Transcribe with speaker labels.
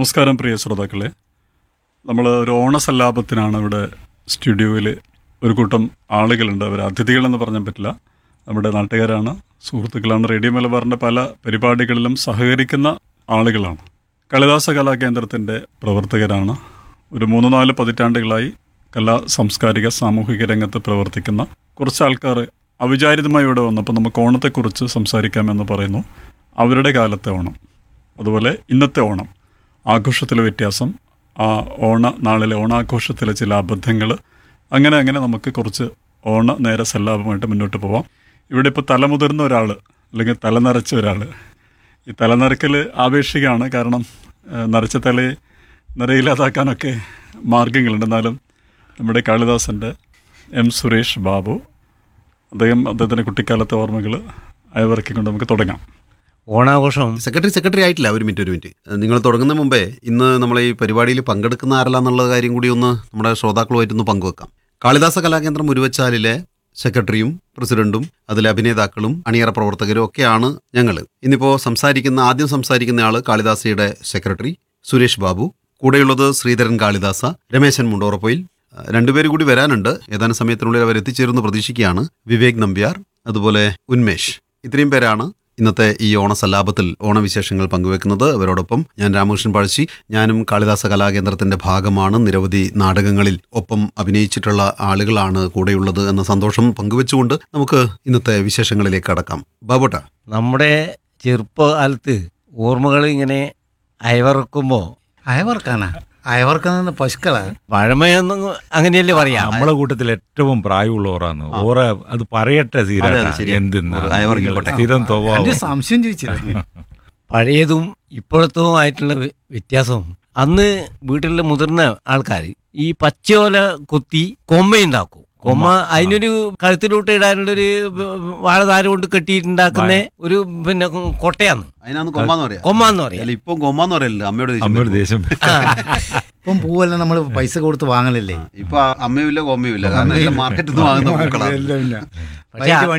Speaker 1: നമസ്കാരം പ്രിയ ശ്രോതാക്കളെ നമ്മൾ ഒരു ഓണസല്ലാപത്തിനാണ് ഇവിടെ സ്റ്റുഡിയോയിൽ ഒരു കൂട്ടം ആളുകളുണ്ട് അവർ അതിഥികളെന്ന് പറയാൻ പറ്റില്ല നമ്മുടെ നാട്ടുകാരാണ് സുഹൃത്തുക്കളാണ് റേഡിയോ മലബാറിൻ്റെ പല പരിപാടികളിലും സഹകരിക്കുന്ന ആളുകളാണ് കളിദാസ കലാകേന്ദ്രത്തിൻ്റെ പ്രവർത്തകരാണ് ഒരു മൂന്ന് നാല് പതിറ്റാണ്ടുകളായി കലാ സാംസ്കാരിക സാമൂഹിക രംഗത്ത് പ്രവർത്തിക്കുന്ന കുറച്ച് ആൾക്കാർ അവിചാരിതമായി ഇവിടെ വന്നപ്പോൾ നമുക്ക് ഓണത്തെക്കുറിച്ച് സംസാരിക്കാമെന്ന് പറയുന്നു അവരുടെ കാലത്തെ ഓണം അതുപോലെ ഇന്നത്തെ ഓണം ആഘോഷത്തിലെ വ്യത്യാസം ആ ഓണ നാളിലെ ഓണാഘോഷത്തിലെ ചില അബദ്ധങ്ങൾ അങ്ങനെ അങ്ങനെ നമുക്ക് കുറച്ച് ഓണ നേര സല്ലാപമായിട്ട് മുന്നോട്ട് പോവാം ഇവിടെ ഇപ്പോൾ തലമുതിർന്ന ഒരാൾ അല്ലെങ്കിൽ തല നിറച്ച ഒരാൾ ഈ തലനിറക്കൽ ആപേക്ഷികമാണ് കാരണം ആ, നരച്ച തലയെ നിറയില്ലാതാക്കാനൊക്കെ മാർഗങ്ങളുണ്ട് എന്നാലും നമ്മുടെ കാളിദാസൻ്റെ എം സുരേഷ് ബാബു അദ്ദേഹം അദ്ദേഹത്തിൻ്റെ കുട്ടിക്കാലത്തെ ഓർമ്മകൾ അയവിറക്കിക്കൊണ്ട് നമുക്ക് തുടങ്ങാം
Speaker 2: ഓണാഘോഷം
Speaker 3: സെക്രട്ടറി സെക്രട്ടറി ആയിട്ടില്ല ഒരു മിനിറ്റ് ഒരു മിനിറ്റ് നിങ്ങൾ തുടങ്ങുന്ന മുമ്പേ ഇന്ന് നമ്മൾ ഈ പരിപാടിയിൽ പങ്കെടുക്കുന്ന ആരല്ല എന്നുള്ള കാര്യം കൂടി ഒന്ന് നമ്മുടെ ശ്രോതാക്കളുമായിട്ടൊന്ന് പങ്കുവെക്കാം കാളിദാസ കലാകേന്ദ്രം ഉരുവച്ചാലിലെ സെക്രട്ടറിയും പ്രസിഡന്റും അതിലെ അഭിനേതാക്കളും അണിയറ പ്രവർത്തകരും ഒക്കെയാണ് ഞങ്ങൾ ഇന്നിപ്പോൾ സംസാരിക്കുന്ന ആദ്യം സംസാരിക്കുന്ന ആള് കാളിദാസയുടെ സെക്രട്ടറി സുരേഷ് ബാബു കൂടെയുള്ളത് ശ്രീധരൻ കാളിദാസ രമേശൻ മുണ്ടോറപ്പൊയിൽ രണ്ടുപേരും കൂടി വരാനുണ്ട് ഏതാനും സമയത്തിനുള്ളിൽ അവർ എത്തിച്ചേരുമെന്ന് പ്രതീക്ഷിക്കുകയാണ് വിവേക് നമ്പ്യാർ അതുപോലെ ഉന്മേഷ് ഇത്രയും പേരാണ് ഇന്നത്തെ ഈ ഓണസല്ലാപത്തിൽ ഓണവിശേഷങ്ങൾ പങ്കുവെക്കുന്നത് അവരോടൊപ്പം ഞാൻ രാമകൃഷ്ണൻ പഴശ്ശി ഞാനും കാളിദാസ കലാകേന്ദ്രത്തിന്റെ ഭാഗമാണ് നിരവധി നാടകങ്ങളിൽ ഒപ്പം അഭിനയിച്ചിട്ടുള്ള ആളുകളാണ് കൂടെയുള്ളത് എന്ന സന്തോഷം പങ്കുവെച്ചുകൊണ്ട് നമുക്ക് ഇന്നത്തെ വിശേഷങ്ങളിലേക്ക് കടക്കാം ബാബോട്ട
Speaker 2: നമ്മുടെ ചെറുപ്പകാലത്ത് ഓർമ്മകൾ ഇങ്ങനെ അയവറക്കുമ്പോൾ
Speaker 4: അയവർക്കാനാ അയവർക്കുന്ന പശുക്കളാ
Speaker 2: പഴമയൊന്നും അങ്ങനെയല്ലേ പറയാം
Speaker 5: നമ്മളെ കൂട്ടത്തിൽ ഏറ്റവും പ്രായമുള്ളവരാണ് ഓറ അത് പറയട്ടെ
Speaker 3: അതെ,
Speaker 5: സീരാ
Speaker 3: അതെ, ശരിയാ.
Speaker 5: എന്തെന്ന്
Speaker 3: ഒരു അയവർക്കിക്കോട്ടെ.
Speaker 5: സ്ഥിരം
Speaker 4: എന്റെ
Speaker 5: സ്വഭാവം
Speaker 4: സംശയം ചോദിച്ചില്ല
Speaker 2: പഴയതും ഇപ്പോഴത്തതും ആയിട്ടുള്ള വ്യ- വ്യത്യാസം അന്ന് വീട്ടിലെ മുതിർന്ന ആൾക്കാർ ഈ പച്ചയോല കൊത്തി കൊമ്മയുണ്ടാക്കും കൊമ്മ അതിനൊരു കഴുത്തിലോട്ട് ഇടാനുള്ളൊരു വാഴതാരം കൊണ്ട് കെട്ടിയിട്ടുണ്ടാക്കുന്ന ഒരു പിന്നെ കൊട്ടയാന്ന്
Speaker 3: അതിനാന്ന് കൊമ്മാന്ന് പറയാം
Speaker 2: കൊമ്മ എന്ന് പറയാം
Speaker 3: അല്ല ഇപ്പം കൊമ്മാന്ന് പറയല്ലോ അമ്മയോട് ദേഷ്യം
Speaker 5: അമ്മയുടെ
Speaker 3: വരുമ്പോ.
Speaker 5: ദേശം
Speaker 4: ഇപ്പം പൂവെല്ലാം നമ്മൾ പൈസ കൊടുത്ത് വാങ്ങലല്ലേ
Speaker 3: ഇപ്പൊ അമ്മയുമില്ല കൊമ്മയുമില്ല കാരണം എല്ലാം മാർക്കറ്റിൽ നിന്ന് വാങ്ങുന്ന പൂക്കളാണ്
Speaker 4: എല്ലാം ഇല്ല.
Speaker 2: പക്ഷെ
Speaker 4: വൈകിട്ട്